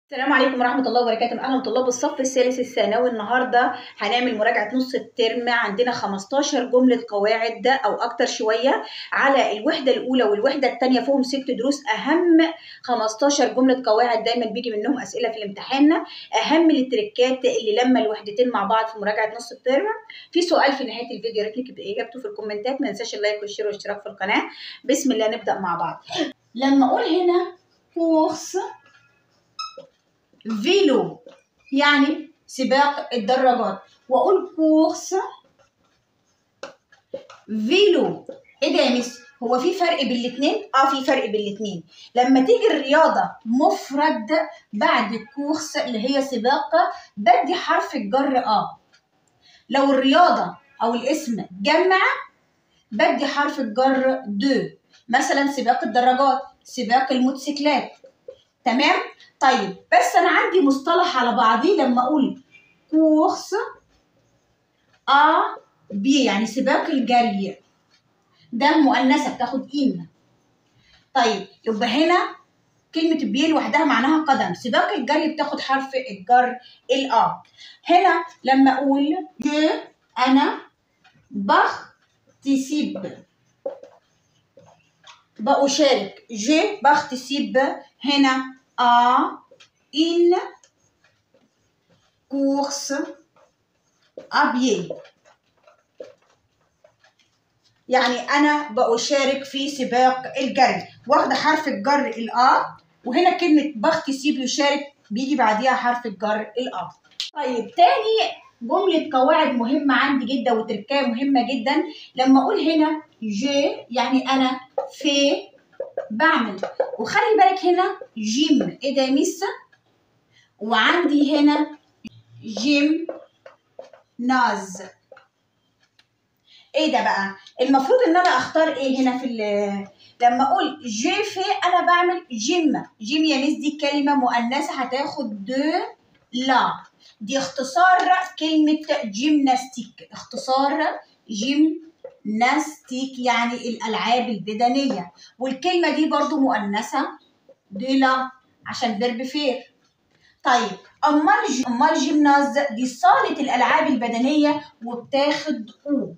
السلام عليكم ورحمة الله وبركاته أهلا طلاب الصف الثالث الثانوي النهاردة هنعمل مراجعة نص الترم عندنا 15 جملة قواعد أو أكتر شوية على الوحدة الأولى والوحدة الثانية فيهم ست دروس أهم 15 جملة قواعد دايما بيجي منهم أسئلة في الامتحان أهم التريكات اللي لما الوحدتين مع بعض في مراجعة نص الترم في سؤال في نهاية الفيديو يا ريت لك إجابته في الكومنتات ما ننساش اللايك والشير والاشتراك في القناة بسم الله نبدأ مع بعض لما أقول هنا كورس فيلو يعني سباق الدراجات واقول كورس فيلو ايه ده يا مس هو في فرق بين الاثنين اه في فرق بين الاثنين لما تيجي الرياضه مفرد بعد كورس اللي هي سباق بدي حرف الجر اه لو الرياضه او الاسم جمع بدي حرف الجر دو مثلا سباق الدراجات سباق الموتوسيكلات تمام طيب بس انا عندي مصطلح على بعضيه لما اقول كورس ا بي يعني سباق الجري ده مؤنثه بتاخد ان طيب يبقى هنا كلمة بي لوحدها معناها قدم سباق الجري بتاخد حرف الجر الأ هنا لما أقول جو أنا بخ تسيب بأشارك جو بختسب هنا à une course à pied يعني أنا بأشارك في سباق الجري واخدة حرف الجر الآ وهنا كلمة بختسيب يشارك بيجي بعديها حرف الجر الآ طيب تاني جملة قواعد مهمة عندي جدا وتركية مهمة جدا لما أقول هنا جي يعني أنا في بعمل وخلي بالك هنا جيم ايه ده يا ميس وعندي هنا جيم ناز ايه ده بقى المفروض ان انا اختار ايه هنا في لما اقول جي في انا بعمل جيم جيم يا ميس دي كلمه مؤنثه هتاخد دو لا دي اختصار كلمه جيمناستيك اختصار جيم ناستيك يعني الالعاب البدنيه والكلمه دي برضو مؤنثه دي لا عشان فيرب فير طيب امال امال جيمناز دي صاله الالعاب البدنيه وبتاخد او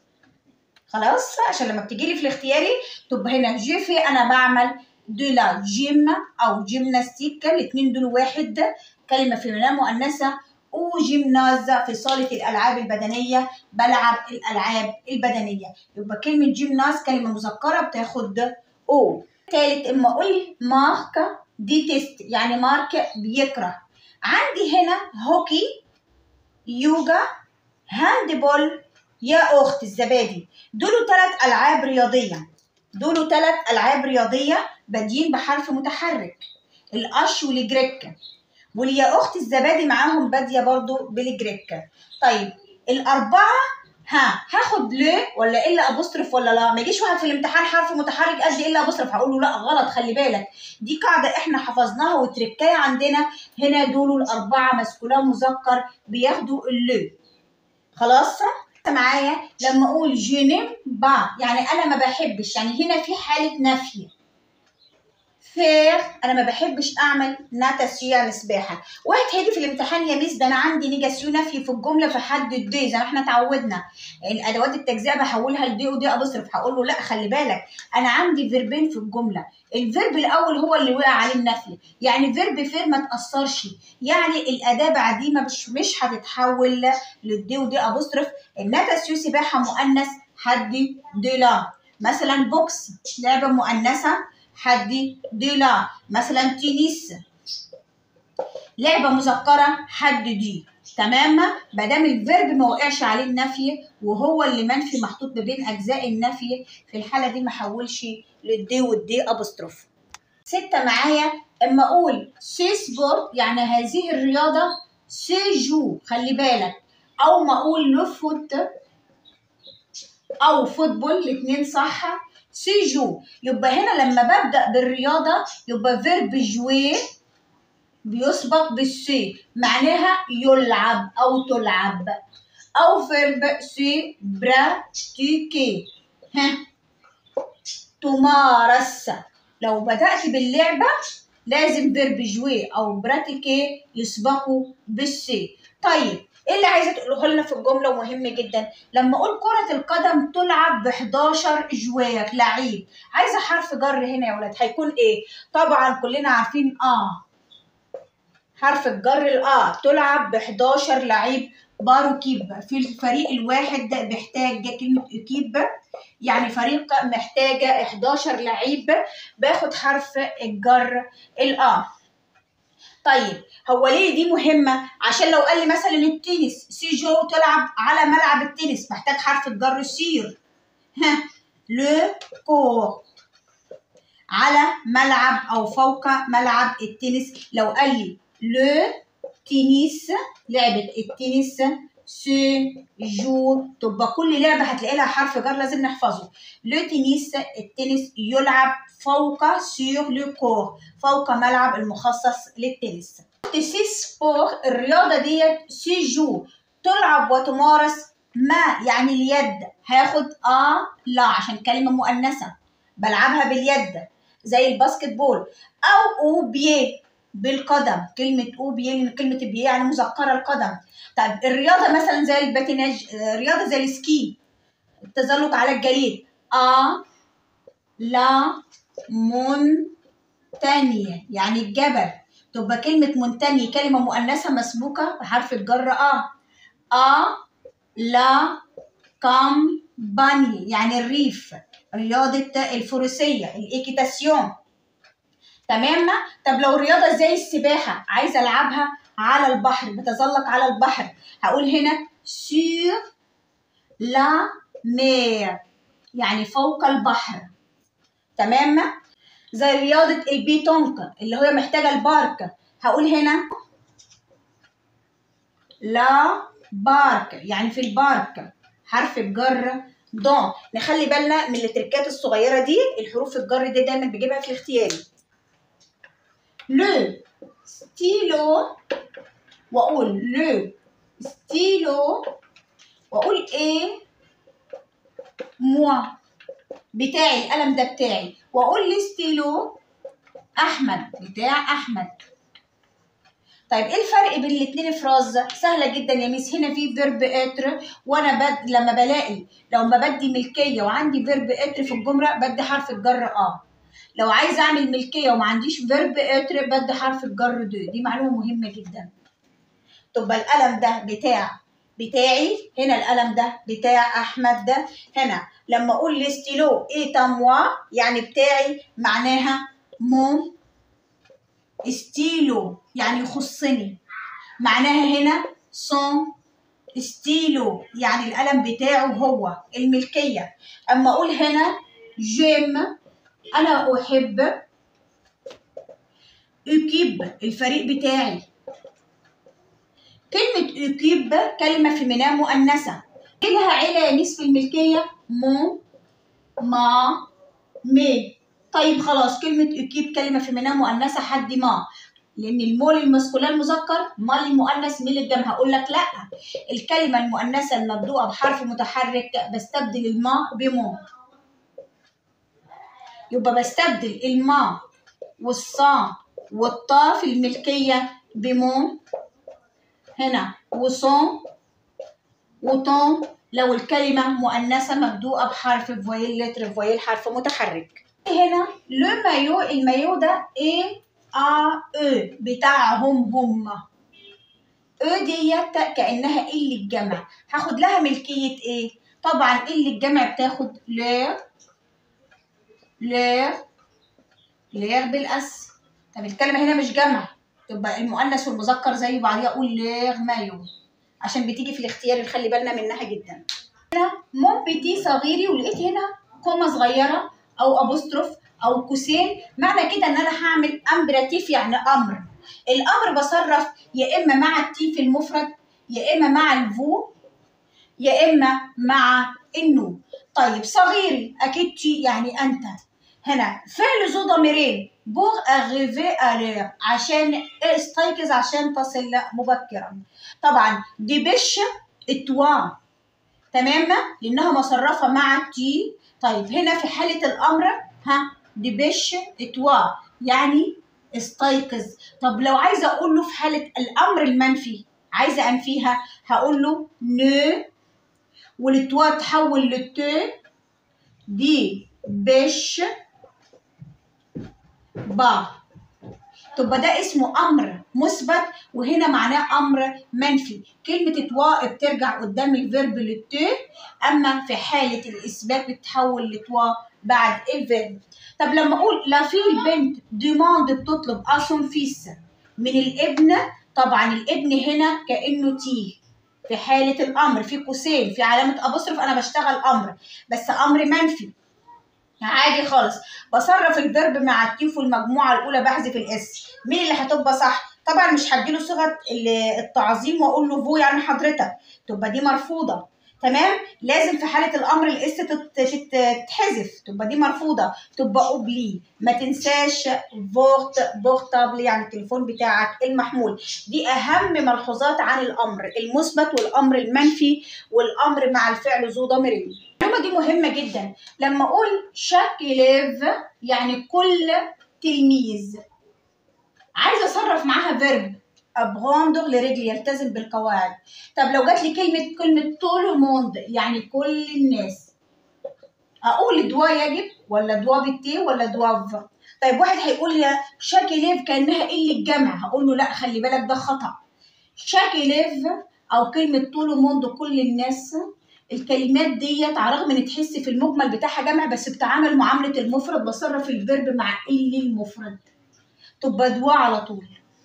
خلاص عشان لما بتجي لي في الاختياري تبقى هنا جي في انا بعمل دي لا جيم او جيمناستيك الاثنين دول واحد كلمه فيمينيه مؤنثه وجيمناز في صالة الألعاب البدنية بلعب الألعاب البدنية يبقى كلمة جيمناز كلمة مذكرة بتاخد أو تالت إما أقول مارك دي تيست يعني مارك بيكره عندي هنا هوكي يوجا هاندبول يا أخت الزبادي دول ثلاث ألعاب رياضية دول ثلاث ألعاب رياضية بادين بحرف متحرك الأش والجريك واليا اخت الزبادي معاهم باديه برضو بالجريك طيب الاربعه ها هاخد ل ولا الا ابوستروف ولا لا ما يجيش واحد في الامتحان حرف متحرك قد الا ابوستروف هقول له لا غلط خلي بالك دي قاعده احنا حفظناها وتركايه عندنا هنا دول الاربعه مسكولاه مذكر بياخدوا اللو خلاص معايا لما اقول جينيم با يعني انا ما بحبش يعني هنا في حاله نفي فير انا ما بحبش اعمل ناتاسيو يعني سباحه واحد هيجي في الامتحان يا ميس ده انا عندي نيجاسيو نفي في الجمله فحدد دي زي ما احنا اتعودنا الادوات التجزئه بحولها لدي ودي ابصرف هقول له لا خلي بالك انا عندي فيربين في الجمله الفيرب الاول هو اللي وقع عليه النفي يعني فيرب فير ما تاثرش يعني الاداه بعديه مش مش هتتحول للدي ودي ابصرف الناتاسيو سباحه مؤنث حدي دي لا مثلا بوكس لعبه مؤنثه حدي دي لا مثلا تنس لعبة مذكرة حد دي تمام ما دام الفيرب ما وقعش عليه النفي وهو اللي منفي محطوط ما بين اجزاء النفي في الحالة دي ما حولش للدي والدي ابوستروف ستة معايا اما اقول سي سبورت يعني هذه الرياضة سي جو خلي بالك او ما اقول لو فوت او فوتبول الاثنين صح سيجو يبقى هنا لما ببدأ بالرياضة يبقى فيرب جوي بيسبق بالسي معناها يلعب أو تلعب أو فيرب سي براتيكي ها تمارس لو بدأت باللعبة لازم فيرب جوي او براتيكي يسبقوا بالسي طيب ايه اللي عايزه تقوله لنا في الجمله ومهم جدا لما اقول كره القدم تلعب ب 11 جوار لعيب عايزه حرف جر هنا يا ولاد هيكون ايه طبعا كلنا عارفين اه حرف الجر الاه تلعب ب 11 لعيب بارو كيب في الفريق الواحد ده بيحتاج كلمة كيب يعني فريق محتاجة 11 لعيب باخد حرف الجر الآ طيب هو ليه دي مهمة؟ عشان لو قال لي مثلا التنس سيجو تلعب على ملعب التنس محتاج حرف الجر سير ها لو كور على ملعب أو فوق ملعب التنس لو قال لي لو تنس لعبة التنس سو جو تبقى كل لعبة هتلاقي لها حرف جر لازم نحفظه لو تنس التنس يلعب فوق سير لو كور فوق ملعب المخصص للتنس سي سبور الرياضة ديت سي جو تلعب وتمارس ما يعني اليد هاخد ا لا عشان كلمة مؤنثة بلعبها باليد زي الباسكت بول او او بيه بالقدم كلمة او بيه لأن كلمة بيه يعني مذكرة القدم طيب الرياضة مثلا زي الباتيناج رياضة زي السكي التزلج على الجليد ا لا منتنية يعني الجبل تبقى كلمة منتني كلمة مؤنثة مسبوقة بحرف الجر ا ا لا كامباني يعني الريف رياضة الفروسية الإيكيتاسيون تمام طب لو رياضة زي السباحة عايزة ألعبها على البحر بتزلق على البحر هقول هنا سير لا مير يعني فوق البحر تمام زي رياضة البيتونك اللي هي محتاجة البارك هقول هنا لا بارك يعني في البارك حرف الجر دون نخلي بالنا من التركات الصغيرة دي الحروف الجر دي دايما بجيبها في الاختياري لو ستيلو واقول لو ستيلو واقول ايه موا بتاعي القلم ده بتاعي واقول لي ستيلو احمد بتاع احمد طيب ايه الفرق بين الاثنين فراز سهله جدا يا ميس هنا في فيرب اتر وانا بد لما بلاقي لو ما بدي ملكيه وعندي فيرب اتر في الجمله بدي حرف الجر اه لو عايزه اعمل ملكيه وما عنديش فيرب اتر بدي حرف الجر دو دي معلومه مهمه جدا تبقى القلم ده بتاع بتاعي هنا القلم ده بتاع احمد ده هنا لما اقول لستيلو ايه تاموا يعني بتاعي معناها مون ستيلو يعني يخصني معناها هنا سون ستيلو يعني القلم بتاعه هو الملكية أما أقول هنا جيم أنا أحب أكيب الفريق بتاعي كلمة أكيب كلمة فيمينية مؤنثة لها عيلة نصف الملكية مو ما مي طيب خلاص كلمة أكيب كلمة فيمينية مؤنثة حد ما لأن المول المسكولار مذكر مال المؤنث ميل الجمع هقول لك لأ الكلمة المؤنثة المبدوءة بحرف متحرك بستبدل الما بمو يبقى بستبدل الما والصا والطا في الملكية بمو هنا وصون وطون لو الكلمة مؤنثة مبدوءة بحرف فويل لتر فويل حرف متحرك هنا لو مايو المايو ده ايه ا او بتاعهم هم او ديت كانها ال الجمع هاخد لها ملكيه ايه طبعا ال الجمع بتاخد لير لير لير بالاس طب الكلمه هنا مش جمع تبقى المؤنث والمذكر زي بعضيها اقول لير مايو عشان بتيجي في الاختيار نخلي بالنا منها جدا هنا مون بيتي صغيري ولقيت هنا كومه صغيره او ابوستروف او قوسين معنى كده ان انا هعمل امبراتيف يعني امر الامر بصرف يا اما مع التي في المفرد يا اما مع الفو يا اما مع النو طيب صغيري اكيد تي يعني انت هنا فعل ذو ضميرين بور اغيفي الير عشان استيقظ عشان تصل مبكرا طبعا دي بش اتوا تمام لانها مصرفه مع تي طيب هنا في حاله الامر ها دي بش اتوا يعني استيقظ طب لو عايزه اقول له في حاله الامر المنفي عايزه انفيها هقول له نو والتوا تحول للت دي بش با تبقى ده اسمه امر مثبت وهنا معناه امر منفي كلمه توا بترجع قدام الفيرب للت اما في حاله الاثبات بتتحول لتوا بعد الفيرب طب لما اقول لا في البنت ديماند بتطلب اسون فيس من الابن طبعا الابن هنا كانه تي في حاله الامر في قوسين في علامه ابوستروف انا بشتغل امر بس امر منفي عادي خالص بصرف الفيرب مع التي في المجموعه الاولى بحذف الاس مين اللي هتبقى صح طبعا مش هديله صيغه التعظيم واقول له فو يعني حضرتك تبقى دي مرفوضه تمام لازم في حاله الامر الاس تتحذف تبقى دي مرفوضه تبقى اوبلي ما تنساش فورت بورتابل يعني التليفون بتاعك المحمول دي اهم ملحوظات عن الامر المثبت والامر المنفي والامر مع الفعل ذو ضميرين المعلومه دي مهمه جدا لما اقول شاك ليف يعني كل تلميذ عايزه اصرف معاها فيرب ابغاندر لرجل يلتزم بالقواعد طب لو جات لي كلمه كلمه طول موند يعني كل الناس اقول دوا يجب ولا دوا بالتي ولا دواف طيب واحد هيقول لي شاكي ليف كانها قله الجمع هقول له لا خلي بالك ده خطا شاكي ليف او كلمه طول موند كل الناس الكلمات ديت على الرغم ان تحس في المجمل بتاعها جمع بس بتعامل معامله المفرد بصرف الفيرب مع ال المفرد تبقى دوا على طول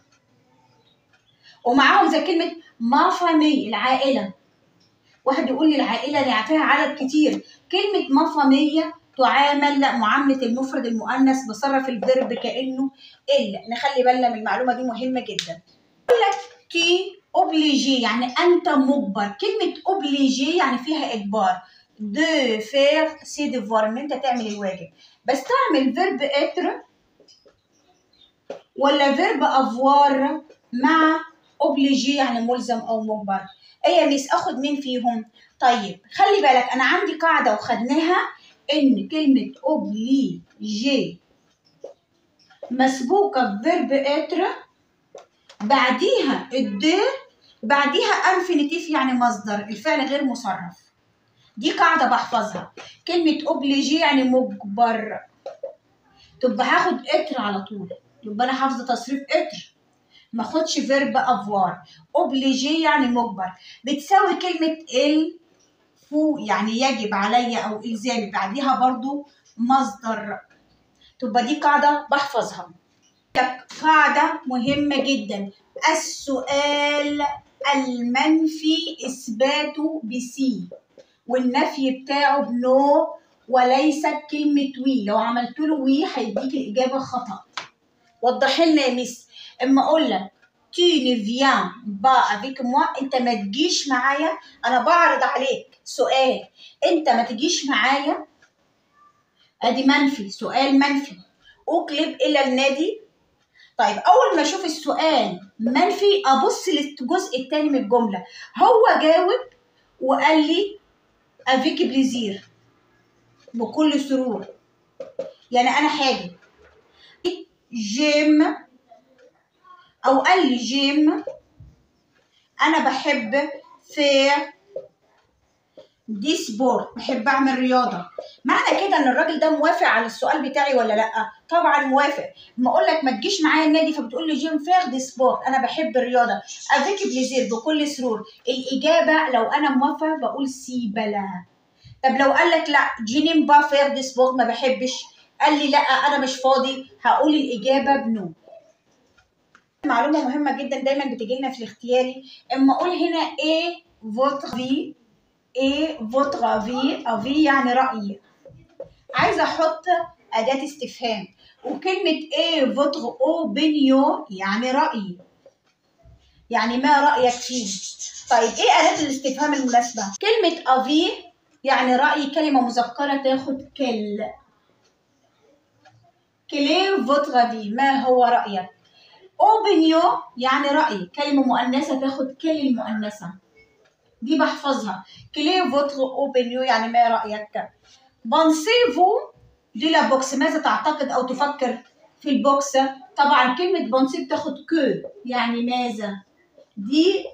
ومعاهم زي كلمة ما فامي العائلة واحد يقول لي العائلة اللي فيها عدد كتير كلمة ما فامية تعامل معاملة المفرد المؤنث بصرف الفيرب كأنه إلا نخلي بالنا من المعلومة دي مهمة جدا يقول لك تي اوبليجي يعني أنت مجبر كلمة اوبليجي يعني فيها إجبار دو فير سي ديفوار إن أنت تعمل الواجب بس تعمل فيرب اتر ولا فيرب افوار مع اوبليجي يعني ملزم او مجبر ايه يا ميس اخد مين فيهم طيب خلي بالك انا عندي قاعده وخدناها ان كلمه اوبليجي مسبوقه بفيرب اتر بعديها الد بعديها انفينيتيف يعني مصدر الفعل غير مصرف دي قاعده بحفظها كلمه اوبليجي يعني مجبر تبقى هاخد اتر على طول يبقى انا حافظه تصريف اتر ما اخدش فيرب افوار اوبليجي يعني مجبر بتساوي كلمه ال فو يعني يجب عليا او الزامي بعديها برضو مصدر تبقى دي قاعده بحفظها قاعده مهمه جدا السؤال المنفي اثباته بسي والنفي بتاعه بنو وليست كلمه وي لو عملت له وي هيديك الاجابه خطا وضح لنا يا ميس اما اقول لك tu ne viens pas avec moi انت ما تجيش معايا انا بعرض عليك سؤال انت ما تجيش معايا ادي منفي سؤال منفي اقلب الى النادي طيب اول ما اشوف السؤال منفي ابص للجزء الثاني من الجمله هو جاوب وقال لي افيك بليزير بكل سرور يعني انا حاجه جيم او قال لي جيم انا بحب في دي سبورت بحب اعمل رياضه معنى كده ان الراجل ده موافق على السؤال بتاعي ولا لا طبعا موافق ما اقول لك ما تجيش معايا النادي فبتقول لي جيم فير دي سبورت انا بحب الرياضه افيك بليزير بكل سرور الاجابه لو انا موافقه بقول سي بلا طب لو قال لك لا جينيم با فير دي سبورت ما بحبش قال لي لا انا مش فاضي هقول الاجابه بنو معلومه مهمه جدا دايما بتجي لنا في الاختياري اما اقول هنا ايه فوتر في ايه فوتر في افي يعني راي عايزه احط اداه استفهام وكلمه ايه فوتر اوبينيو يعني راي يعني ما رايك فيه طيب ايه اداه الاستفهام المناسبه كلمه افي يعني راي كلمه مذكره تاخد كل كلي فوتر في ما هو رايك اوبينيو يعني رأي كلمة مؤنثة تاخد كل المؤنثة دي بحفظها كلي فوتر اوبينيو يعني ما رأيك بانسيفو دي لا بوكس ماذا تعتقد أو تفكر في البوكس طبعا كلمة بونسي بتاخد كو يعني ماذا دي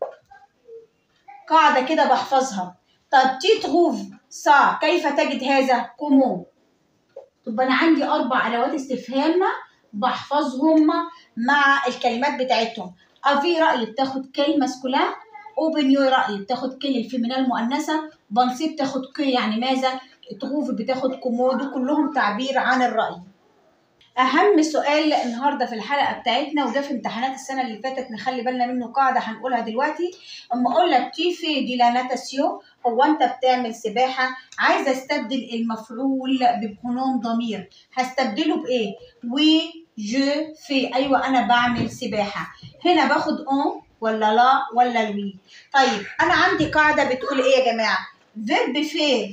قاعدة كده بحفظها طب تي تروف سا كيف تجد هذا كومون طب أنا عندي أربع أدوات استفهام بحفظهم مع الكلمات بتاعتهم أفي رأي بتاخد كلمة سكولا أوبنيو رأي بتاخد كل الفيمينال المؤنثة بنسي بتاخد كي يعني ماذا تروف بتاخد كومودو كلهم تعبير عن الرأي اهم سؤال النهارده في الحلقه بتاعتنا وده في امتحانات السنه اللي فاتت نخلي بالنا منه قاعده هنقولها دلوقتي اما اقول لك تي في دي لا ناتاسيو هو انت بتعمل سباحه عايزه استبدل المفعول ببرونوم ضمير هستبدله بايه وي جو في ايوه انا بعمل سباحه هنا باخد اون ولا لا ولا لوي طيب انا عندي قاعده بتقول ايه يا جماعه فيرب في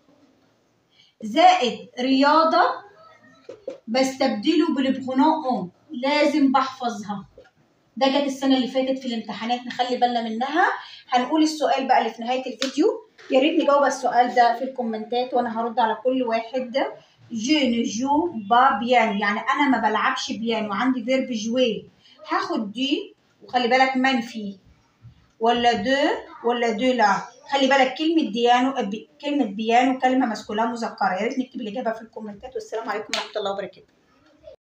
زائد رياضه بستبدله بالبرونون اون لازم بحفظها ده جت السنه اللي فاتت في الامتحانات نخلي بالنا منها هنقول السؤال بقى اللي في نهايه الفيديو يا ريت نجاوب السؤال ده في الكومنتات وانا هرد على كل واحد جو نجو با بيانو يعني انا ما بلعبش بيانو عندي فيرب جوي هاخد دي وخلي بالك منفي ولا دو ولا دو لا خلي بالك كلمة ديانو كلمة بيانو كلمة مسكولة مذكرة يا ريت نكتب الإجابة في الكومنتات والسلام عليكم ورحمة الله وبركاته